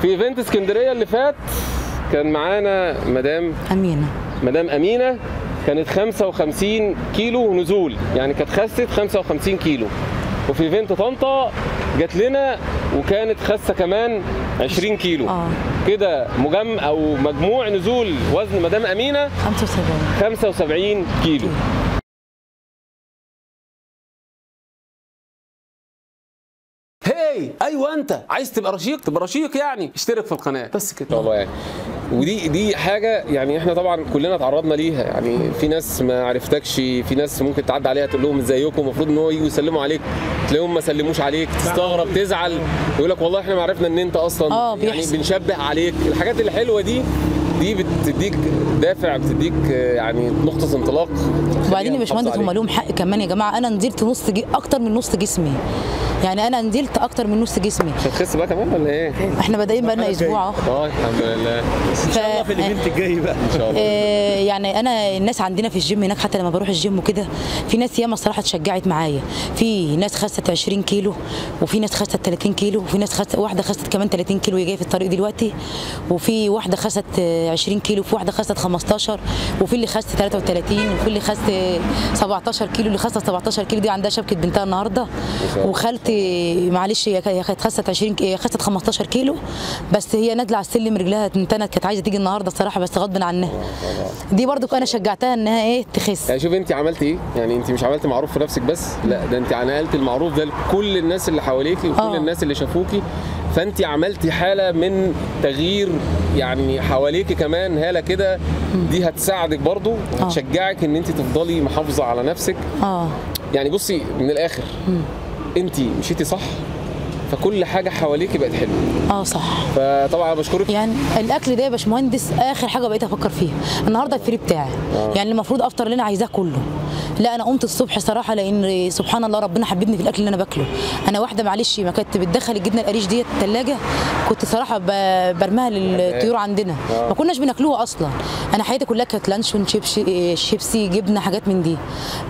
في ايفنت اسكندريه اللي فات كان معانا مدام امينه مدام امينه كانت 55 كيلو نزول يعني كانت خست 55 كيلو وفي ايفنت طنطا جات لنا وكانت خاسه كمان 20 كيلو اه كده مجم او مجموع نزول وزن مدام امينه 75 75 كيلو هاي ايوه انت عايز تبقى رشيق تبقى رشيق يعني اشترك في القناه بس كده والله يعني ودي دي حاجه يعني احنا طبعا كلنا تعرضنا ليها يعني في ناس ما عرفتكش في ناس ممكن تعدي عليها تقول لهم ازيكم المفروض ان هو يجوا يسلموا عليك تلاقيهم ما سلموش عليك تستغرب تزعل يقول لك والله احنا ما عرفنا ان انت اصلا آه، يعني بيحصل. بنشبه عليك الحاجات الحلوه دي دي بتديك دافع بتديك آه، يعني نقطه انطلاق وبعدين يا باشمهندس محافظة هم عليك. لهم حق كمان يا جماعه انا نزلت نص جي... اكتر من نص جسمي يعني انا نزلت اكتر من نص جسمي مش هتخس بقى كمان ولا ايه؟ احنا بادئين بقالنا اسبوع اهو اه الحمد لله ان شاء الله في الايفنت الجاي بقى ان شاء الله آه، يعني انا الناس عندنا في الجيم هناك حتى لما بروح الجيم وكده في ناس ياما الصراحه اتشجعت معايا في ناس خست 20 كيلو وفي ناس خست 30 كيلو وفي ناس خست واحده خست كمان 30 كيلو هي جايه في الطريق دلوقتي وفي واحده خست آه، 20 كيلو وفي واحده خست 15 وفي اللي خست 33 وفي اللي خست آه، 17 كيلو اللي خست 17 كيلو دي عندها شبكه بنتها النهارده الله. وخالتي معلش هي هي كانت خست 20 هي خست 15 كيلو بس هي نازله على السلم رجلها تنتنت كانت عايزه تيجي النهارده الصراحه بس غصب عنها دي برضو انا شجعتها انها ايه تخس يعني شوف انت عملتي ايه يعني انت مش عملتي معروف في نفسك بس لا ده انت نقلت المعروف ده لكل الناس اللي حواليكي وكل اه. الناس اللي شافوكي فانت عملتي حاله من تغيير يعني حواليكي كمان هاله كده دي هتساعدك برضو وهتشجعك ان انت تفضلي محافظه على نفسك اه يعني بصي من الاخر انت مشيتي صح فكل حاجه حواليكي بقت حلوه اه صح فطبعا بشكرك يعني الاكل ده يا باشمهندس اخر حاجه بقيت افكر فيها النهارده الفري بتاعي يعني المفروض افطر اللي انا عايزاه كله لا انا قمت الصبح صراحه لان سبحان الله ربنا حببني في الاكل اللي انا باكله انا واحده معلش ما كانت بتدخل الجبنه القريش ديت الثلاجه كنت صراحه ب- برميها للطيور عندنا ما كناش بناكلوها اصلا انا حياتي كلها كانت لانشون شيبسي شيبسي جبنه حاجات من دي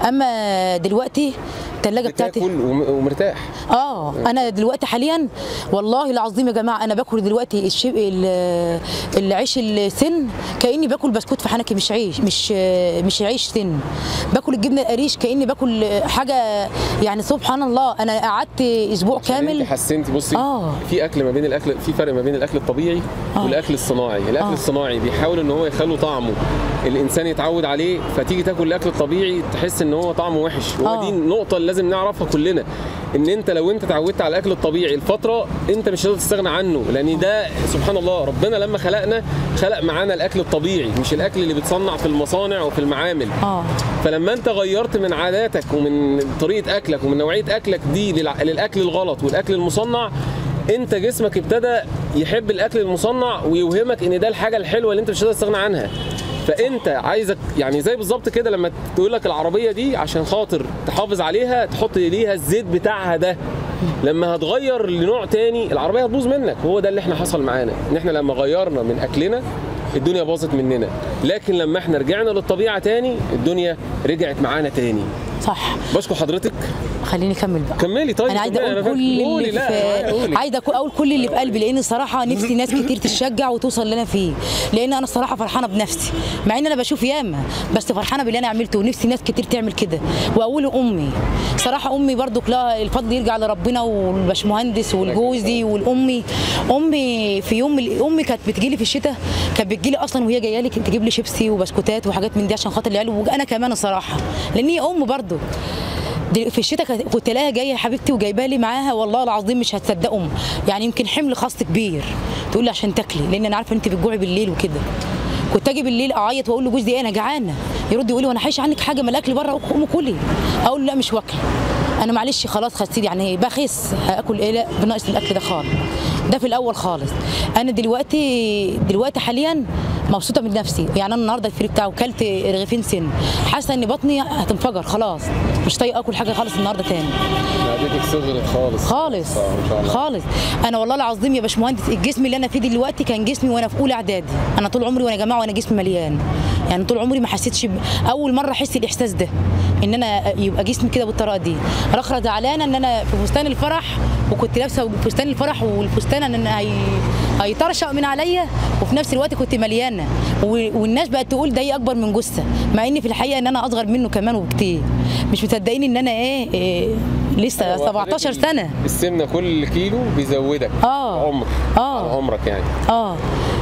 اما دلوقتي الثلاجه بتاعتي بتاكل وم- ومرتاح اه انا دلوقتي حاليا والله العظيم يا جماعه انا باكل دلوقتي الشيب ال- العيش السن كاني باكل بسكوت في حنكي مش عيش مش مش عيش سن باكل الجبنه القريش كاني باكل حاجه يعني سبحان الله انا قعدت اسبوع انت كامل حسنتي بصي آه. في اكل ما بين الاكل في فرق ما بين الاكل الطبيعي آه. والاكل الصناعي الاكل آه. الصناعي بيحاول ان هو يخلوا طعمه الانسان يتعود عليه فتيجي تاكل الاكل الطبيعي تحس ان هو طعمه وحش وهو آه. دي النقطه اللي لازم نعرفها كلنا ان انت لو انت اتعودت على الاكل الطبيعي الفتره انت مش هتقدر تستغنى عنه لان ده سبحان الله ربنا لما خلقنا خلق معانا الاكل الطبيعي مش الاكل اللي بيتصنع في المصانع وفي المعامل اه فلما انت غيرت من عاداتك ومن طريقه اكلك ومن نوعيه اكلك دي للع- للاكل الغلط والاكل المصنع انت جسمك ابتدى يحب الاكل المصنع ويوهمك ان ده الحاجه الحلوه اللي انت مش هتقدر تستغنى عنها فانت عايزك يعني زي بالظبط كده لما تقول لك العربيه دي عشان خاطر تحافظ عليها تحط ليها الزيت بتاعها ده لما هتغير لنوع تاني العربيه هتبوظ منك هو ده اللي احنا حصل معانا ان احنا لما غيرنا من اكلنا الدنيا باظت مننا لكن لما احنا رجعنا للطبيعه تاني الدنيا رجعت معانا تاني صح بشكر حضرتك خليني اكمل بقى كملي طيب انا عايزه كملي، اقول فاكر. كل قولي، اللي لا، في قولي. عايزه أكو- اقول كل اللي في قلبي لان صراحه نفسي ناس كتير تشجع وتوصل اللي انا فيه لان انا الصراحه فرحانه بنفسي مع ان انا بشوف ياما بس فرحانه باللي انا عملته ونفسي ناس كتير تعمل كده واقول امي صراحه امي برضو لها الفضل يرجع لربنا والباشمهندس والجوزي والامي امي في يوم من- امي كانت بتجيلي في الشتاء كانت بتجيلي اصلا وهي جايه لي تجيب لي شيبسي وبسكوتات وحاجات من دي عشان خاطر العيال وانا كمان الصراحه لان هي ام برضو دي- في الشتاء كانت- كنت الاقيها جايه يا حبيبتي وجايبه لي معاها والله العظيم مش هتصدقوا يعني يمكن حمل خاص كبير تقول لي عشان تاكلي لان انا عارفه ان انت بتجوعي بالليل وكده كنت اجي بالليل اعيط واقول لجوزي ايه انا جعانه يرد يقول لي وانا حايش عنك حاجه ما الاكل بره قومي كلي اقول له لا مش واكله انا معلش خلاص خسيت يعني بخس هاكل ايه لا بناقص الاكل ده خالص ده في الاول خالص انا دلوقتي دلوقتي حاليا مبسوطه من نفسي يعني انا النهارده الفري بتاعه كلت رغيفين سن حاسه ان بطني هتنفجر خلاص مش طايقه اكل حاجه خالص النهارده تاني معدتك صغرت خالص خالص آه، ما شاء الله. خالص انا والله العظيم يا باشمهندس الجسم اللي انا فيه دلوقتي كان جسمي وانا في اولى اعدادي انا طول عمري وانا جماعه وانا جسمي مليان يعني طول عمري ما حسيتش ب... اول مره احس الاحساس ده ان انا يبقى جسمي كده بالطريقه دي رخرة زعلانه ان انا في فستان الفرح وكنت لابسه فستان الفرح والفستان ان أنا هي... هيطرشق من عليا وفي نفس الوقت كنت مليانه و... والناس بقت تقول ده إيه اكبر من جثه مع ان في الحقيقه ان انا اصغر منه كمان وبكتير مش مصدقين ان انا ايه, إيه لسه هو 17 حضرتك سنه السمنه كل كيلو بيزودك آه. عمر آه. على عمرك يعني اه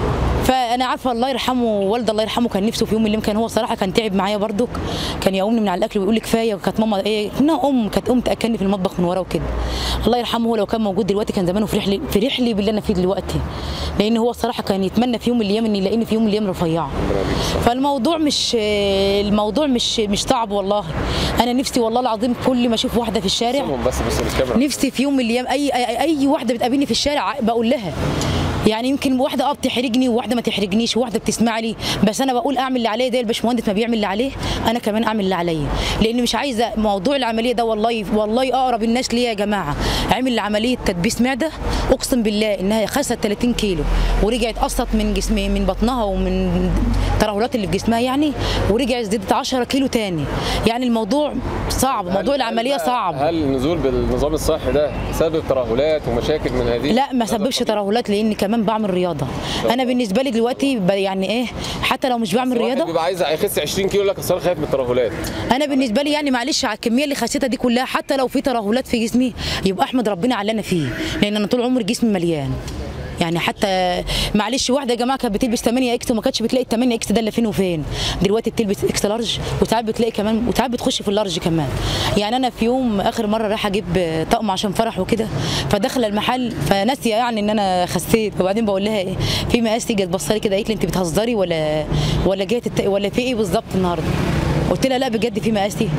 فانا عارفه الله يرحمه والد الله يرحمه كان نفسه في يوم من الايام كان هو صراحه كان تعب معايا برضك كان يقومني من على الاكل ويقول لي كفايه وكانت ماما ايه كنا ام كانت ام تاكلني في المطبخ من ورا وكده الله يرحمه هو لو كان موجود دلوقتي كان زمانه فرح لي فرح لي باللي انا فيه دلوقتي لان هو الصراحه كان يتمنى في يوم من الايام ان يلاقيني في يوم من الايام رفيعه ربنا يديك الصحة. فالموضوع مش الموضوع مش مش صعب والله انا نفسي والله العظيم كل ما اشوف واحده في الشارع سيبهم بس بس الكاميرا نفسي في يوم من الايام اي اي, أي واحده بتقابلني في الشارع بقول لها يعني يمكن واحده اه بتحرجني وواحده ما تحرجنيش وواحده بتسمع لي بس انا بقول اعمل اللي عليا زي الباشمهندس ما بيعمل اللي عليه انا كمان اعمل اللي عليا لان مش عايزه موضوع العمليه ده والله والله اقرب الناس ليا يا جماعه عمل عمليه تدبيس معده اقسم بالله انها خست 30 كيلو ورجعت قصت من جسمي من بطنها ومن الترهلات اللي في جسمها يعني ورجعت زادت 10 كيلو تاني يعني الموضوع صعب موضوع هل- العمليه هل بقى- صعب هل النزول بالنظام الصحي ده سبب ترهلات ومشاكل من هذه لا ما سببش ترهلات لاني كمان بعمل رياضه انا بالنسبه لي دلوقتي ب- يعني ايه حتى لو مش بعمل الواحد رياضه بيبقى عايز يخس 20 كيلو لك اصل انا خايف من الترهلات انا بالنسبه لي يعني معلش على الكميه اللي خسيتها دي كلها حتى لو في ترهلات في جسمي يبقى احمد ربنا على اللي انا فيه لان انا طول عمري جسمي مليان يعني حتى معلش واحده يا جماعه كانت بتلبس 8 اكس وما كانتش بتلاقي ال 8 اكس ده الا فين وفين دلوقتي بتلبس اكس لارج وساعات بتلاقي كمان وساعات بتخش في اللارج كمان يعني انا في يوم اخر مره رايحه اجيب طقم عشان فرح وكده فداخله المحل فناسيه يعني ان انا خسيت وبعدين بقول لها ايه في مقاس تيجي تبص لي كده قالت لي انت بتهزري ولا ولا جايه تت... ولا في ايه بالظبط النهارده قلت لها لا بجد في مقاسي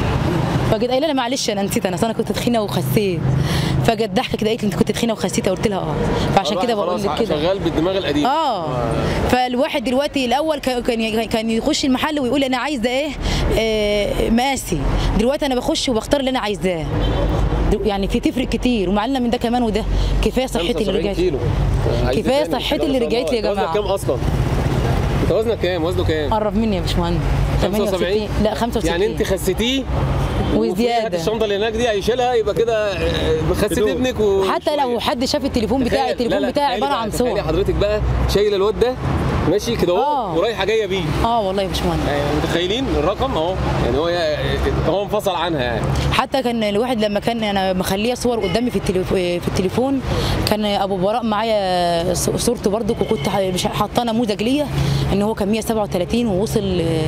فجت قايله لي معلش انا نسيت انا أصل انا كنت تخينه وخسيت فجت ضحكه كده قالت لي انت كنت تخينه وخسيت قلت لها اه فعشان كده بقول خلاص لك كده شغال بالدماغ القديم اه فالواحد دلوقتي الاول كان كان كان يخش المحل ويقول انا عايزه ايه آه، مقاسي دلوقتي انا بخش وبختار اللي انا عايزاه دل- يعني في تفرق كتير ومعلنا من ده كمان وده كفايه صحتي اللي 75 رجعت كيلو عايز كفاية تاني. صحتي اللي ما شاء رجعت لي يا الله. جماعة. وزنك كام اصلا؟ انت وزنك كام؟ وزنه كام؟ قرب مني يا باشمهندس 75 لا 65 يعني انت خسيتيه وفي وزيادة. هات الشنطه اللي هناك دي هيشيلها يبقى كده آه، خسيت هدوء. ابنك و حتى لو حد شاف التليفون بتاعي تخيل- التليفون لا لا، بتاعي تخيلي عباره بقى- عن تخيلي صور حضرتك بقى شايله الواد ده ماشي كده اهو آه. ورايحه جايه بيه اه والله يا باشمهندس يعني متخيلين الرقم اهو يعني هو هو انفصل عنها يعني حتى كان الواحد لما كان انا مخليه صور قدامي في التليف- في التليفون كان ابو براء معايا ص- صورته برضك وكنت ح- مش حاطاه نموذج ليا ان هو كان 137 ووصل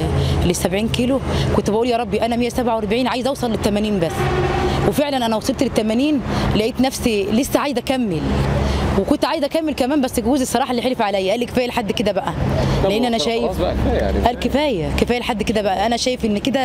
لل 70 كيلو كنت بقول يا ربي انا 147 عايز اوصل لل 80 بس وفعلا انا وصلت لل 80 لقيت نفسي لسه عايزه اكمل وكنت عايزه اكمل كمان بس جوزي الصراحه اللي حلف عليا قال لي كفايه لحد كده بقى لان انا خلاص شايف بقى كفايه يعني قال كفايه كفايه لحد كده بقى انا شايف ان كده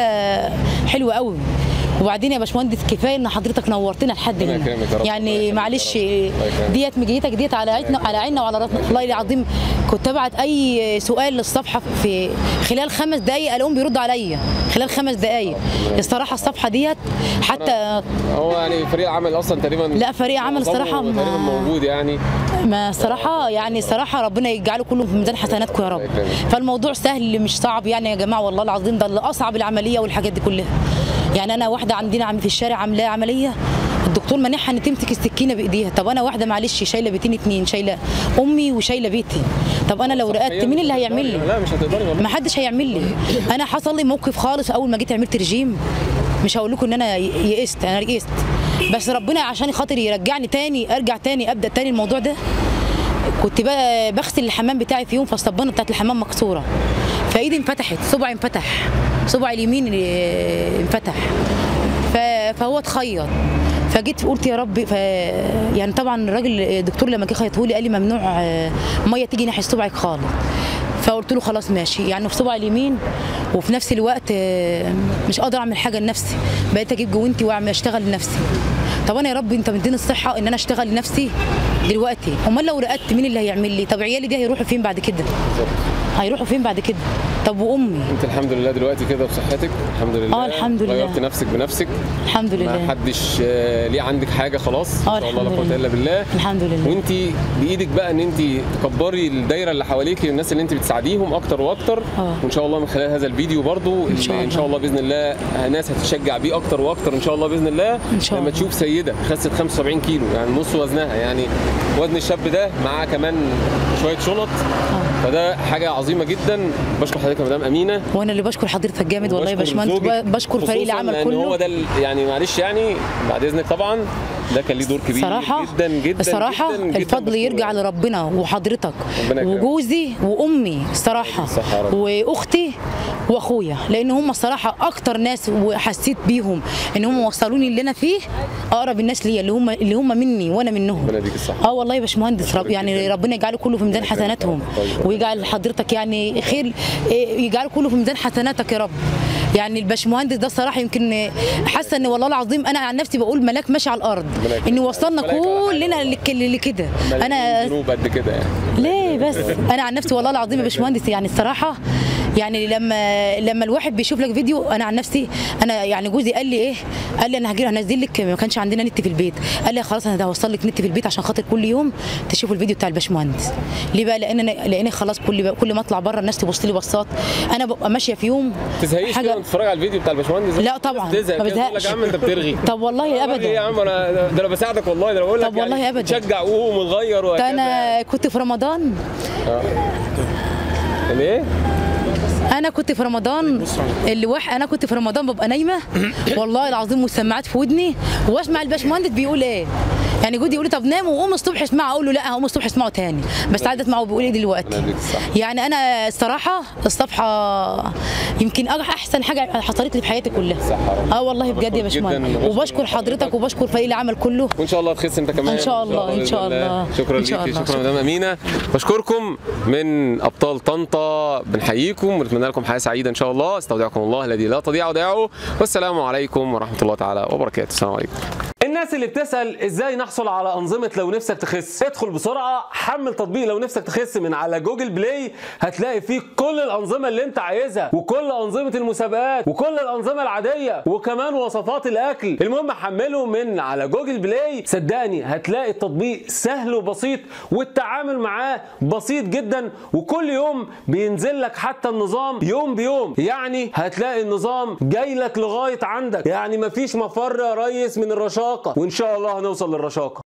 حلو قوي وبعدين يا باشمهندس كفايه ان حضرتك نورتنا لحد ربنا هنا يكرمك يا رب. الله يعني يخليك معلش يا رب. الله يكرمك. ديت مجيتك ديت على عيننا على عيننا وعلى راسنا والله العظيم كنت ابعت اي سؤال للصفحه في خلال خمس دقائق الاقيهم بيردوا عليا خلال خمس دقائق الصراحه الصفحه ديت حتى هو يعني فريق عمل اصلا تقريبا لا، فريق عمل معظمه صراحة ما- تقريبا موجود يعني ما صراحة يعني صراحة ربنا يجعله كله في ميزان حسناتكم يا رب الله يكرمك. فالموضوع سهل مش صعب يعني يا جماعة والله العظيم ده اللي أصعب العملية والحاجات دي كلها يعني أنا واحدة عندنا عم في الشارع عاملاها عملية الدكتور مانعها ان تمسك السكينه بايديها طب انا واحده معلش شايله بيتين اتنين شايله امي وشايله بيتي طب انا لو رقدت مين اللي هيعمل لي لا مش هتقدري والله ما حدش هيعمل لي انا حصل لي موقف خالص اول ما جيت عملت رجيم مش هقول لكم ان انا يئست انا يئست بس ربنا عشان خاطر يرجعني تاني ارجع تاني ابدا تاني الموضوع ده كنت بقى بغسل الحمام بتاعي في يوم فالصبانه بتاعت الحمام مكسوره فايدي انفتحت صبعي انفتح صبعي اليمين اللي انفتح ف- فهو اتخيط فجيت قلت يا رب ف يعني طبعا الراجل الدكتور لما جه خيطه لي قال لي ممنوع آه، ميه تيجي ناحيه صبعك خالص فقلت له خلاص ماشي يعني في صبعي اليمين وفي نفس الوقت آه، مش قادر اعمل حاجه لنفسي بقيت اجيب جوانتي واعمل اشتغل لنفسي طب انا يا رب انت مديني الصحه ان انا اشتغل لنفسي دلوقتي امال لو رقدت مين اللي هيعمل لي طب عيالي دي هيروحوا فين بعد كده هيروحوا فين بعد كده طب وامي انت الحمد لله دلوقتي كده بصحتك الحمد لله اه، الحمد لله. غيرت نفسك بنفسك الحمد ما لله حدش آه، ليه عندك حاجه خلاص اه، ان شاء الله لا الحمد قوه لله. الا بالله الحمد لله وانت بايدك بقى ان انت تكبري الدايره اللي حواليك للناس اللي انت بتساعديهم اكتر واكتر اه. وان شاء الله من خلال هذا الفيديو برضو إن شاء ان شاء الله. الله باذن الله ناس هتشجع بيه اكتر واكتر ان شاء الله باذن الله إن شاء لما الله. تشوف سيده خست 75 كيلو يعني نص وزنها يعني وزن الشاب ده معاه كمان شويه شنط فده حاجه عظيمه جدا بشكر حضرتك يا مدام امينه وانا اللي بشكر حضرتك جامد والله يا وبشكر باشمهندس زوجك بشكر فريق خصوصاً العمل لأن هو كله ده ال- يعني معلش يعني بعد اذنك طبعا ده كان ليه دور كبير صراحة جدا جدا الصراحة جدا جدا الفضل بشكره يرجع يعني. لربنا وحضرتك ربنا يكرمك. وجوزي وامي الصراحة صح يا رب. واختي واخويا لان هم الصراحة اكتر ناس وحسيت بيهم ان هم وصلوني اللي انا فيه اقرب الناس ليا اللي هم اللي هم مني وانا منهم ربنا يديك الصحة. اه والله يا باشمهندس رب يعني جداً. ربنا يجعله كله في ميزان حسناتهم طيب. ويجعل حضرتك يعني خير إيه، يجعله كله في ميزان حسناتك يا رب يعني الباشمهندس ده الصراحه يمكن حاسه ان والله العظيم انا عن نفسي بقول ملاك ماشي على الارض ربنا يكرمك. ان وصلنا ملاك ولا حاجة كلنا والله. لك- لكده مليون انا ذنوب قد كده يعني ليه بس انا عن نفسي والله العظيم يا باشمهندس يعني الصراحه يعني لما لما الواحد بيشوف لك فيديو انا عن نفسي انا يعني جوزي قال لي ايه قال لي انا هجي هنزل لك ما كانش عندنا نت في البيت قال لي خلاص انا هوصل لك نت في البيت عشان خاطر كل يوم تشوف الفيديو بتاع الباشمهندس ليه بقى لان انا لان خلاص كل كل ما اطلع بره الناس تبص لي بصات انا ببقى ماشيه في يوم تزهقيش كده وانت تتفرج على الفيديو بتاع الباشمهندس ده؟ لا طبعا تزهق ما كده تقول لك بزهقش يا عم انت بترغي طب والله ايه يا ابدا عم انا ده انا بساعدك والله ده انا بقول لك طب والله يعني أبداً. تشجع وقوم ونغير ده وهكذا انا كنت في رمضان ليه؟ انا كنت في رمضان اللي وح... انا كنت في رمضان ببقى نايمه والله العظيم والسماعات في ودني واسمع الباشمهندس بيقول ايه يعني جودي يقول لي طب نام وقوم الصبح اسمعه اقول له لا هقوم الصبح اسمعه تاني بس عايزه اسمعه بيقول ايه دلوقتي ربنا يديك الصحة. يعني انا الصراحه الصفحه يمكن أج- احسن حاجه حصلت لي في حياتي كلها صح يا رب. اه والله بجد يا بشكرك باشمهندس جداً وبشكر حضرتك وبشكر فريق العمل كله وان شاء الله تخس انت كمان إن شاء الله، إن شاء بإذن الله. شكرا إن شاء ليكي الله. شكرا مدام امينه بشكركم من ابطال طنطا بنحييكم ونتمنى لكم حياه سعيده ان شاء الله استودعكم الله الذي لا تضيع ودائعه والسلام عليكم ورحمه الله تعالى وبركاته السلام عليكم الناس اللي بتسأل ازاي نحصل على أنظمة لو نفسك تخس ادخل بسرعة حمل تطبيق لو نفسك تخس من على جوجل بلاي هتلاقي فيه كل الأنظمة اللي انت عايزها وكل أنظمة المسابقات وكل الأنظمة العادية وكمان وصفات الأكل المهم حمله من على جوجل بلاي صدقني هتلاقي التطبيق سهل وبسيط والتعامل معاه بسيط جدا وكل يوم بينزل لك حتى النظام يوم بيوم يعني هتلاقي النظام جاي لك لغاية عندك يعني مفيش مفر يا ريس من الرشاقة وإن شاء الله هنوصل للرشاقة